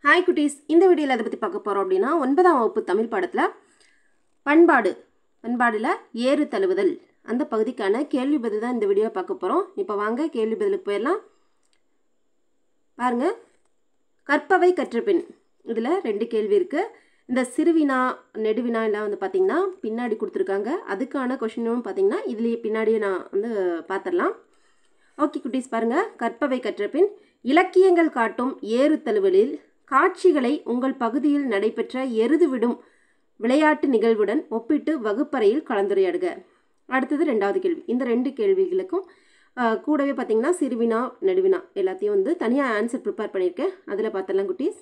hi குட்டீஸ் இந்த வீடியோவில் எதை பற்றி பார்க்க போகிறோம் அப்படின்னா ஒன்பதாம் வகுப்பு தமிழ் பாடத்தில் பண்பாடு பண்பாடில் ஏறு தழுவுதல் அந்த பகுதிக்கான கேள்வி பதில் தான் இந்த வீடியோவில் பார்க்க போகிறோம் இப்போ வாங்க கேள்வி பதிலுக்கு போயிடலாம் பாருங்க கற்பவை கற்ற பின் இதில் ரெண்டு கேள்வி இருக்குது இந்த சிறுவினா நெடுவினா எல்லாம் வந்து பார்த்திங்கன்னா பின்னாடி கொடுத்துருக்காங்க அதுக்கான கொஷினும் பார்த்தீங்கன்னா இதுலேயே பின்னாடியே நான் வந்து பார்த்துடலாம் ஓகே குட்டீஸ் பாருங்க கற்பவை கற்ற பின் இலக்கியங்கள் காட்டும் ஏறு தழுவலில் காட்சிகளை உங்கள் பகுதியில் நடைபெற்ற எருது விடும் விளையாட்டு நிகழ்வுடன் ஒப்பிட்டு வகுப்பறையில் கலந்துரையாடுக அடுத்தது ரெண்டாவது கேள்வி இந்த ரெண்டு கேள்விகளுக்கும் ஆஹ், கூடவே பார்த்தீங்கன்னா சிறுவினா நடுவினா எல்லாத்தையும் வந்து தனியாக ஆன்சர் ப்ரிப்பேர் பண்ணியிருக்கேன் அதில் பார்த்துடலாம் குட்டீஸ்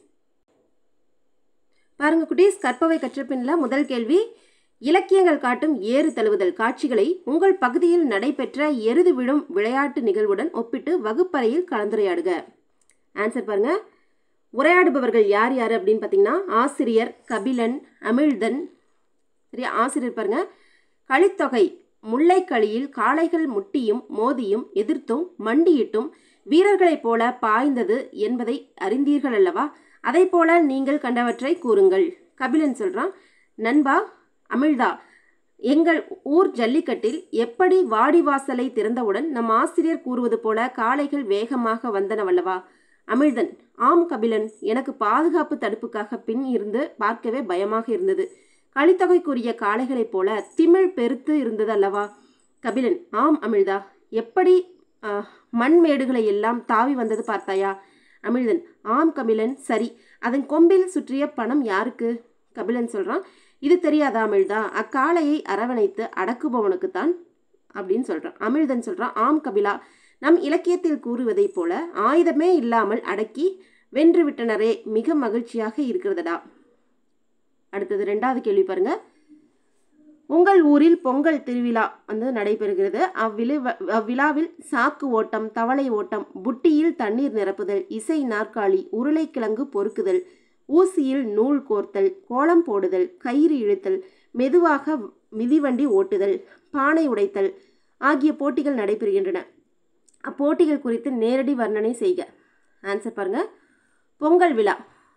பாருங்க குட்டீஸ் கற்பவை கற்ற பின்ல முதல் கேள்வி இலக்கியங்கள் காட்டும் ஏறு தழுவுதல் காட்சிகளை உங்கள் பகுதியில் நடைபெற்ற எருது விடும் விளையாட்டு நிகழ்வுடன் ஒப்பிட்டு வகுப்பறையில் கலந்துரையாடுக ஆன்சர் பாருங்க உரையாடுபவர்கள் யார் யார் அப்படின்னு பார்த்தீங்கன்னா ஆசிரியர் கபிலன் அமிழ்தன் சரியா ஆசிரியர் பாருங்க களித்தொகை முல்லைக்களியில் காளைகள் முட்டியும் மோதியும் எதிர்த்தும் மண்டியிட்டும் வீரர்களைப் போல பாய்ந்தது என்பதை அறிந்தீர்கள் அல்லவா அதை போல நீங்கள் கண்டவற்றை கூறுங்கள் கபிலன் சொல்றான் நண்பா அமிழ்தா எங்கள் ஊர் ஜல்லிக்கட்டில் எப்படி வாடிவாசலை திறந்தவுடன் நம் ஆசிரியர் கூறுவது போல காளைகள் வேகமாக வந்தனவல்லவா அமிழ்தன் ஆம் கபிலன் எனக்கு பாதுகாப்பு தடுப்புக்காக பின் இருந்து பார்க்கவே பயமாக இருந்தது கலித்தொகைக்குரிய காளைகளைப் போல திமிழ் பெருத்து இருந்தது அல்லவா கபிலன் ஆம் அமிழ்தா எப்படி ஆஹ், மண்மேடுகளை எல்லாம் தாவி வந்தது பார்த்தாயா அமிழ்தன் ஆம் கபிலன் சரி அதன் கொம்பில் சுற்றிய பணம் யாருக்கு கபிலன் சொல்றான் இது தெரியாதா அமிழ்தா அக்காளையை அரவணைத்து அடக்குபவனுக்குத்தான் அப்படின்னு சொல்றான் அமிழ்தன் சொல்றான் ஆம் கபிலா நம் இலக்கியத்தில் கூறுவதைப் போல ஆயுதமே இல்லாமல் அடக்கி வென்று விட்டனரே மிக மகிழ்ச்சியாக இருக்கிறதடா அடுத்தது ரெண்டாவது கேள்வி பாருங்க உங்கள் ஊரில் பொங்கல் திருவிழா வந்து நடைபெறுகிறது அவ்விழு அவ்விழாவில் சாக்கு ஓட்டம் தவளை ஓட்டம் புட்டியில் தண்ணீர் நிரப்புதல் இசை நாற்காலி உருளைக்கிழங்கு பொறுக்குதல் ஊசியில் நூல் கோர்த்தல் கோலம் போடுதல் கயிறு இழுத்தல் மெதுவாக மிதிவண்டி ஓட்டுதல் பானை உடைத்தல் ஆகிய போட்டிகள் நடைபெறுகின்றன அப்போட்டிகள் குறித்து நேரடி வர்ணனை செய்க ஆன்சர் பாருங்க பொங்கல் விழா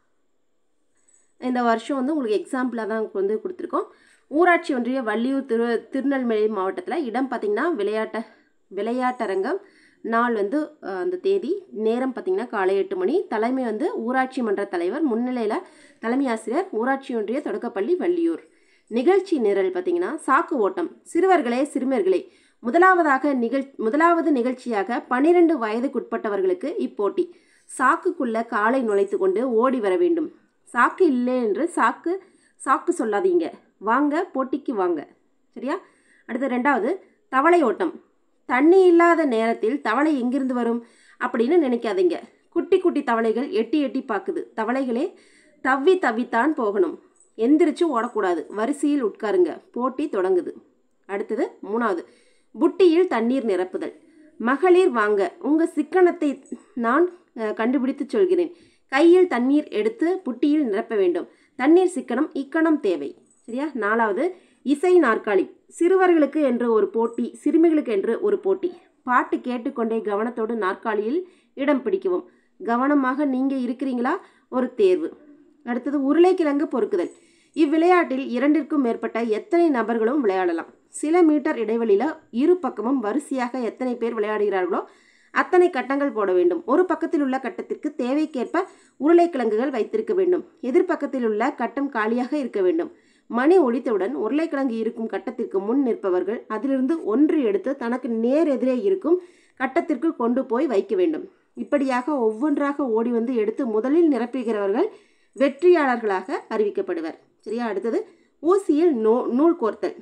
இந்த வருஷம் வந்து உங்களுக்கு எக்ஸாம்பிளாக தான் வந்து கொடுத்துருக்கோம் ஊராட்சி ஒன்றிய வள்ளியூர் திரு திருநெல்வேலி மாவட்டத்தில் இடம் பார்த்திங்கன்னா விளையாட்ட விளையாட்டரங்கம் நாள் வந்து அஹ், அந்த தேதி நேரம் பார்த்திங்கன்னா காலை எட்டு மணி தலைமை வந்து ஊராட்சி மன்ற தலைவர் முன்னிலையில் தலைமை ஆசிரியர் ஊராட்சி ஒன்றிய தொடக்கப்பள்ளி வள்ளியூர் நிகழ்ச்சி நிரல் பார்த்திங்கன்னா சாக்கு ஓட்டம் சிறுவர்களே சிறுமியர்களே முதலாவதாக நிகழ் முதலாவது நிகழ்ச்சியாக பன்னிரண்டு வயதுக்குட்பட்டவர்களுக்கு இப்போட்டி சாக்குக்குள்ள காலை நுழைத்து கொண்டு ஓடி வர வேண்டும் சாக்கு இல்லை என்று சாக்கு சாக்கு சொல்லாதீங்க வாங்க போட்டிக்கு வாங்க சரியா அடுத்து ரெண்டாவது தவளை ஓட்டம் தண்ணி இல்லாத நேரத்தில் தவளை எங்கிருந்து வரும் அப்படின்னு நினைக்காதீங்க குட்டி குட்டி தவளைகள் எட்டி எட்டி பார்க்குது தவளைகளே தவ்வி தவ்வித்தான் போகணும் எந்திரிச்சு ஓடக்கூடாது வரிசையில் உட்காருங்க போட்டி தொடங்குது அடுத்தது மூணாவது புட்டியில் தண்ணீர் நிரப்புதல் மகளிர் வாங்க உங்கள் சிக்கனத்தை நான் அஹ், கண்டுபிடித்து சொல்கிறேன் கையில் தண்ணீர் எடுத்து புட்டியில் நிரப்ப வேண்டும் தண்ணீர் சிக்கனம் இக்கணம் தேவை சரியா நாலாவது இசை நாற்காலி சிறுவர்களுக்கு என்று ஒரு போட்டி சிறுமிகளுக்கு என்று ஒரு போட்டி பாட்டு கேட்டுக்கொண்டே கவனத்தோடு நாற்காலியில் இடம் பிடிக்கவும் கவனமாக நீங்கள் இருக்கிறீங்களா ஒரு தேர்வு அடுத்தது உருளைக்கிழங்கு பொறுக்குதல் இவ்விளையாட்டில் இரண்டிற்கும் மேற்பட்ட எத்தனை நபர்களும் விளையாடலாம் சில மீட்டர் இடைவெளியில் இரு பக்கமும் வரிசையாக எத்தனை பேர் விளையாடுகிறார்களோ அத்தனை கட்டங்கள் போட வேண்டும் ஒரு பக்கத்தில் உள்ள கட்டத்திற்கு தேவைக்கேற்ப உருளைக்கிழங்குகள் வைத்திருக்க வேண்டும் எதிர்ப்பக்கத்தில் உள்ள கட்டம் காலியாக இருக்க வேண்டும் மணி ஒலித்தவுடன் உருளைக்கிழங்கு இருக்கும் கட்டத்திற்கு முன் நிற்பவர்கள் அதிலிருந்து ஒன்று எடுத்து தனக்கு நேர் எதிரே இருக்கும் கட்டத்திற்குள் கொண்டு போய் வைக்க வேண்டும் இப்படியாக ஒவ்வொன்றாக ஓடி வந்து எடுத்து முதலில் நிரப்புகிறவர்கள் வெற்றியாளர்களாக அறிவிக்கப்படுவர் சரியா அடுத்தது ஊசியில் நூ நூல் கோர்த்தல்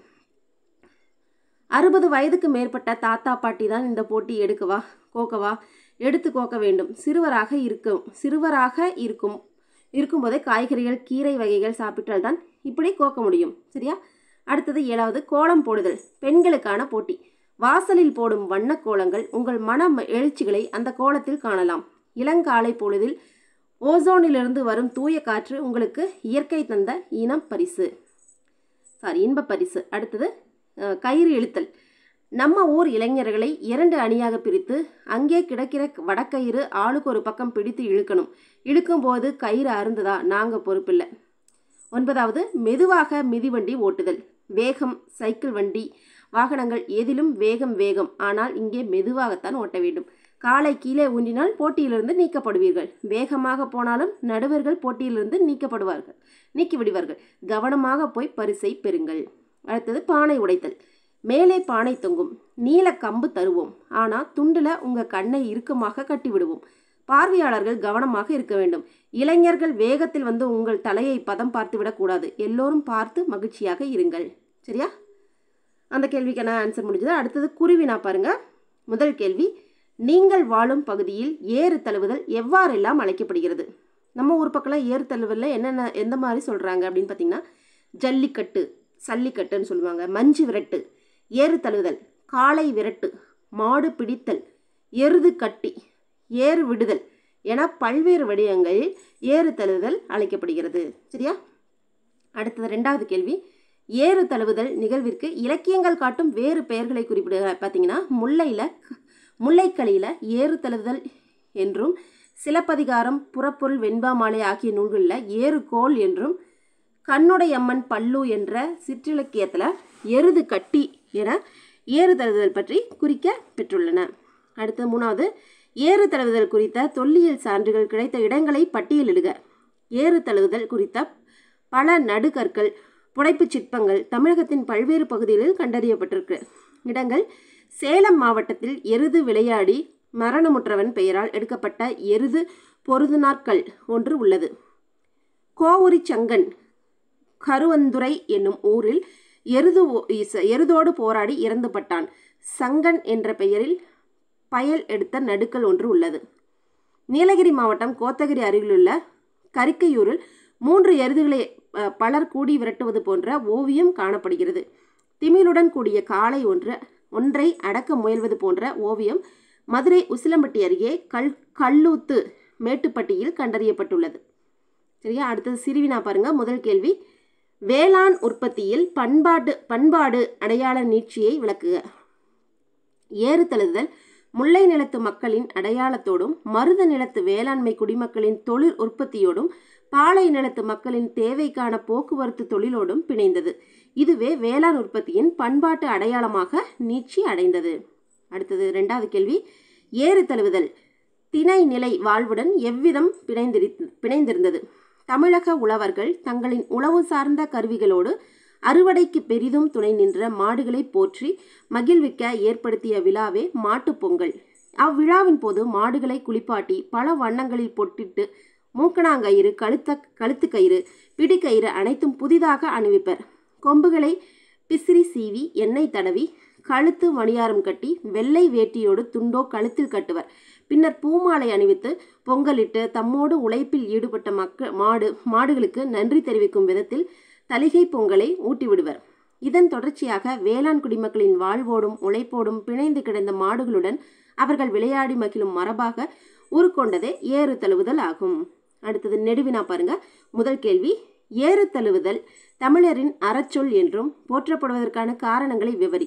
அறுபது வயதுக்கு மேற்பட்ட தாத்தா பாட்டி தான் இந்த போட்டி எடுக்கவா கோக்கவா எடுத்து கோக்க வேண்டும் சிறுவராக இருக்கும் சிறுவராக இருக்கும் இருக்கும்போதே காய்கறிகள் கீரை வகைகள் சாப்பிட்டால் தான் இப்படி கோக்க முடியும் சரியா அடுத்தது ஏழாவது கோலம் போடுதல் பெண்களுக்கான போட்டி வாசலில் போடும் வண்ணக் கோலங்கள் உங்கள் மன ம- எழுச்சிகளை அந்த கோலத்தில் காணலாம் இளங்காலை பொழுதில் ஓசோனிலிருந்து வரும் தூய காற்று உங்களுக்கு இயற்கை தந்த இனம் பரிசு சாரி இன்ப பரிசு அடுத்தது அஹ், கயிறு இழுத்தல் நம்ம ஊர் இளைஞர்களை இரண்டு அணியாக பிரித்து அங்கே கிடக்கிற வடக்கயிறு ஆளுக்கு ஒரு பக்கம் பிடித்து இழுக்கணும் இழுக்கும்போது கயிறு அருந்ததா நாங்கள் பொறுப்பில்லை ஒன்பதாவது மெதுவாக மிதிவண்டி ஓட்டுதல் வேகம் சைக்கிள் வண்டி வாகனங்கள் எதிலும் வேகம் வேகம் ஆனால் இங்கே மெதுவாகத்தான் ஓட்ட வேண்டும் காலை கீழே ஊன்றினால் போட்டியிலிருந்து நீக்கப்படுவீர்கள் வேகமாக போனாலும் நடுவர்கள் போட்டியிலிருந்து நீக்கப்படுவார்கள் நீக்கி விடுவார்கள் கவனமாக போய் பரிசை பெறுங்கள் அடுத்தது பானை உடைத்தல் மேலே பானை தொங்கும் நீல கம்பு தருவோம் ஆனால் துண்டில் உங்கள் கண்ணை இறுக்கமாக கட்டி விடுவோம் பார்வையாளர்கள் கவனமாக இருக்க வேண்டும் இளைஞர்கள் வேகத்தில் வந்து உங்கள் தலையை பதம் பார்த்து விடக்கூடாது எல்லோரும் பார்த்து மகிழ்ச்சியாக இருங்கள் சரியா அந்த கேள்விக்கான ஆன்சர் முடிஞ்சது அடுத்தது குருவினா பாருங்க முதல் கேள்வி நீங்கள் வாழும் பகுதியில் ஏறு தழுவுதல் எவ்வாறெல்லாம் அழைக்கப்படுகிறது நம்ம ஊர் பக்கம்லாம் ஏறு தழுவலில் என்னென்ன எந்த மாதிரி சொல்கிறாங்க அப்படின்னு பார்த்தீங்கன்னா ஜல்லிக்கட்டு சல்லிக்கட்டுன்னு சொல்லுவாங்க மஞ்சு விரட்டு ஏறு தழுவுதல் காளை விரட்டு மாடு பிடித்தல் எருது கட்டி ஏறு விடுதல் என பல்வேறு வடிவங்களில் ஏறு தழுவுதல் அழைக்கப்படுகிறது சரியா அடுத்தது ரெண்டாவது கேள்வி ஏறு தழுவுதல் நிகழ்விற்கு இலக்கியங்கள் காட்டும் வேறு பெயர்களை குறிப்பிட பார்த்தீங்கன்னா முல்லையில் முல்லைக்களியில் ஏறு தழுவுதல் என்றும் சிலப்பதிகாரம் புறப்பொருள் வெண்பா மாலை ஆகிய நூல்களில் ஏறுகோல் என்றும் கண்ணுடையம்மன் பல்லு என்ற சிற்றிலக்கியத்தில் எருது கட்டி என ஏறு தழுவுதல் பற்றி குறிக்க பெற்றுள்ளன அடுத்து மூணாவது ஏறு தழுவுதல் குறித்த தொல்லியல் சான்றுகள் கிடைத்த இடங்களை பட்டியலிடுக ஏறு தழுவுதல் குறித்த பல நடுகற்கள் புடைப்புச் சிற்பங்கள் தமிழகத்தின் பல்வேறு பகுதிகளில் கண்டறியப்பட்டிருக்கு இடங்கள் சேலம் மாவட்டத்தில் எருது விளையாடி மரணமுற்றவன் பெயரால் எடுக்கப்பட்ட எருது பொருதுநாட்கள் ஒன்று உள்ளது கோவுரி சங்கன் கருவந்துரை என்னும் ஊரில் எருது எருதோடு போராடி இறந்துபட்டான் சங்கன் என்ற பெயரில் பயல் எடுத்த நடுக்கல் ஒன்று உள்ளது நீலகிரி மாவட்டம் கோத்தகிரி அருகிலுள்ள கரிக்கையூரில் மூன்று எருதுகளை பலர் கூடி விரட்டுவது போன்ற ஓவியம் காணப்படுகிறது திமிழுடன் கூடிய காளை ஒன்று ஒன்றை அடக்க முயல்வது போன்ற ஓவியம் மதுரை உசிலம்பட்டி அருகே கல் கல்லூத்து மேட்டுப்பட்டியில் கண்டறியப்பட்டுள்ளது சரியா அடுத்தது சிறுவினா பாருங்க முதல் கேள்வி வேளாண் உற்பத்தியில் பண்பாட்டு பண்பாடு அடையாள நீட்சியை விளக்குக ஏறு தழுதுதல் முல்லை நிலத்து மக்களின் அடையாளத்தோடும் மருத நிலத்து வேளாண்மை குடிமக்களின் தொழில் உற்பத்தியோடும் பாலை நிலத்து மக்களின் தேவைக்கான போக்குவரத்து தொழிலோடும் பிணைந்தது இதுவே வேளாண் உற்பத்தியின் பண்பாட்டு அடையாளமாக நீட்சி அடைந்தது அடுத்தது ரெண்டாவது கேள்வி ஏறு தழுவுதல் திணை நிலை வாழ்வுடன் எவ்விதம் பிணைந்திரி பிணைந்திருந்தது தமிழக உழவர்கள் தங்களின் உழவு சார்ந்த கருவிகளோடு அறுவடைக்கு பெரிதும் துணை நின்ற மாடுகளை போற்றி மகிழ்விக்க ஏற்படுத்திய விழாவே மாட்டுப் பொங்கல் அவ்விழாவின் போது மாடுகளை குளிப்பாட்டி பல வண்ணங்களில் பொட்டிட்டு மூக்கணாங்கயிறு கழுத்த கழுத்து கயிறு பிடிக்கயிறு அனைத்தும் புதிதாக அணிவிப்பர் கொம்புகளை பிசிறி சீவி எண்ணெய் தடவி கழுத்து மணியாரம் கட்டி வெள்ளை வேட்டியோடு துண்டோ கழுத்தில் கட்டுவர் பின்னர் பூமாலை அணிவித்து பொங்கலிட்டு தம்மோடு உழைப்பில் ஈடுபட்ட மக்க மாடு மாடுகளுக்கு நன்றி தெரிவிக்கும் விதத்தில் தலிகை பொங்கலை ஊட்டிவிடுவர் இதன் தொடர்ச்சியாக வேளாண் குடிமக்களின் வாழ்வோடும் உழைப்போடும் பிணைந்து கிடந்த மாடுகளுடன் அவர்கள் விளையாடி மகிழும் மரபாக உருக்கொண்டதே ஏறு தழுவுதல் ஆகும் அடுத்தது நெடுவினா பாருங்க முதல் கேள்வி ஏறு தழுவுதல் தமிழரின் அறச்சொல் என்றும் போற்றப்படுவதற்கான காரணங்களை விவரி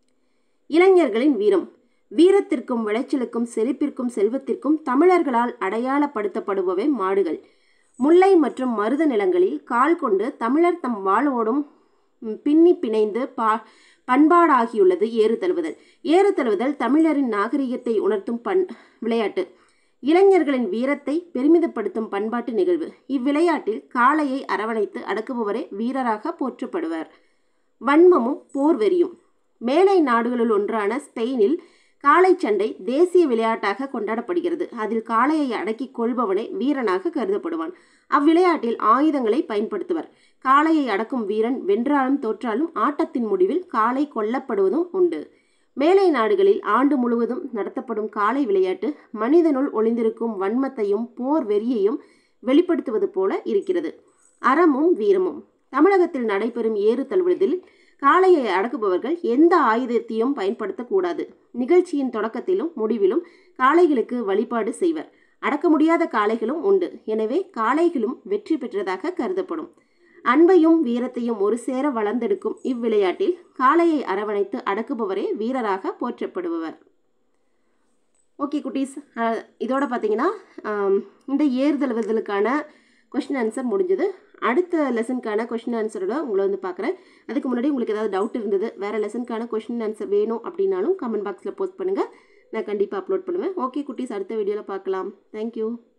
இளைஞர்களின் வீரம் வீரத்திற்கும் விளைச்சலுக்கும் செழிப்பிற்கும் செல்வத்திற்கும் தமிழர்களால் அடையாளப்படுத்தப்படுபவை மாடுகள் முல்லை மற்றும் மருத நிலங்களில் கால் கொண்டு தமிழர் தம் வாழ்வோடும் பின்னி பிணைந்து பா பண்பாடாகியுள்ளது ஏறு தழுவுதல் ஏறு தழுவுதல் தமிழரின் நாகரிகத்தை உணர்த்தும் பண் விளையாட்டு இளைஞர்களின் வீரத்தை பெருமிதப்படுத்தும் பண்பாட்டு நிகழ்வு இவ்விளையாட்டில் காளையை அரவணைத்து அடக்குபவரே வீரராக போற்றப்படுவர் வன்மமும் போர் வெறியும் மேலை நாடுகளுள் ஒன்றான ஸ்பெயினில் காளை சண்டை தேசிய விளையாட்டாக கொண்டாடப்படுகிறது அதில் காளையை அடக்கி கொள்பவனே வீரனாக கருதப்படுவான் அவ்விளையாட்டில் ஆயுதங்களை பயன்படுத்துவர் காளையை அடக்கும் வீரன் வென்றாலும் தோற்றாலும் ஆட்டத்தின் முடிவில் காளை கொல்லப்படுவதும் உண்டு மேலை நாடுகளில் ஆண்டு முழுவதும் நடத்தப்படும் காளை விளையாட்டு மனிதனுள் ஒளிந்திருக்கும் வன்மத்தையும் போர் வெறியையும் வெளிப்படுத்துவது போல இருக்கிறது அறமும் வீரமும் தமிழகத்தில் நடைபெறும் ஏறு தழுவுவதில் காளையை அடக்குபவர்கள் எந்த ஆயுதத்தையும் பயன்படுத்தக்கூடாது நிகழ்ச்சியின் தொடக்கத்திலும் முடிவிலும் காளைகளுக்கு வழிபாடு செய்வர் அடக்க முடியாத காளைகளும் உண்டு எனவே காளைகளும் வெற்றி பெற்றதாக கருதப்படும் அன்பையும் வீரத்தையும் ஒரு சேர வளர்ந்தெடுக்கும் இவ்விளையாட்டில் காளையை அரவணைத்து அடக்குபவரே வீரராக போற்றப்படுபவர் ஓகே குட்டீஸ் அஹ், இதோட பார்த்தீங்கன்னா ஆம், இந்த ஏறுதழுவுதலுக்கான கொஷின் ஆன்சர் முடிஞ்சது அடுத்த லெசனுக்கான கொஷின் ஆன்சரோட உங்களை வந்து பார்க்குறேன் அதுக்கு முன்னாடி உங்களுக்கு ஏதாவது டவுட் இருந்தது வேறு லெசனுக்கான கொஷின் ஆன்சர் வேணும் அப்படின்னாலும் கமெண்ட் பாக்ஸில் போஸ்ட் பண்ணுங்கள் நான் கண்டிப்பாக அப்லோட் பண்ணுவேன் ஓகே குட்டீஸ் அடுத்த வீடியோவில் பார்க்கலாம் தேங்க்யூ